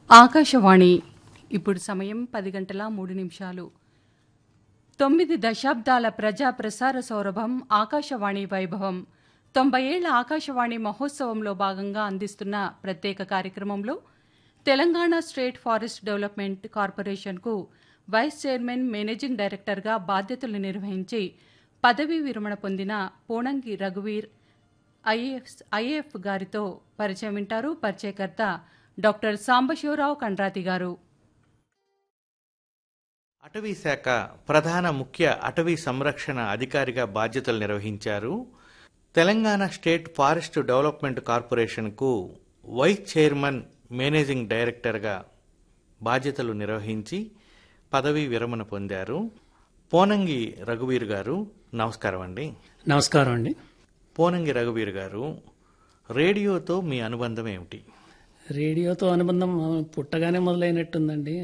ఆకాశవాణి ఇప్పుడు సమయం పది గంటల మూడు నిమిషాలు తొమ్మిది దశాబ్దాల ప్రజా ప్రసార సౌరభం ఆకాశవాణి వైభవం తొంభై ఏళ్ల ఆకాశవాణి మహోత్సవంలో భాగంగా అందిస్తున్న ప్రత్యేక కార్యక్రమంలో తెలంగాణ స్టేట్ ఫారెస్ట్ డెవలప్మెంట్ కార్పొరేషన్కు వైస్ చైర్మన్ మేనేజింగ్ డైరెక్టర్గా బాధ్యతలు నిర్వహించి పదవీ విరమణ పొందిన పోణంగి రఘువీర్ ఐఏఎఫ్ ఐఏఎఫ్ గారితో పరిచయం వింటారు పరిచయకర్త డాక్టర్ సాంబశివరావు కండ్రాతి గారు అటవీ శాఖ ప్రధాన ముఖ్య అటవీ సంరక్షణ అధికారిగా బాధ్యతలు నిర్వహించారు తెలంగాణ స్టేట్ ఫారెస్ట్ డెవలప్మెంట్ కార్పొరేషన్కు వైస్ చైర్మన్ మేనేజింగ్ డైరెక్టర్గా బాధ్యతలు నిర్వహించి పదవీ విరమణ పొందారు పోనంగి రఘువీర్ గారు నమస్కారం అండి నమస్కారం అండి పోనంగి రఘువీర్ గారు రేడియోతో మీ అనుబంధం ఏమిటి రేడియోతో అనుబంధం ఆ, పుట్టగానే మొదలైనట్టుందండి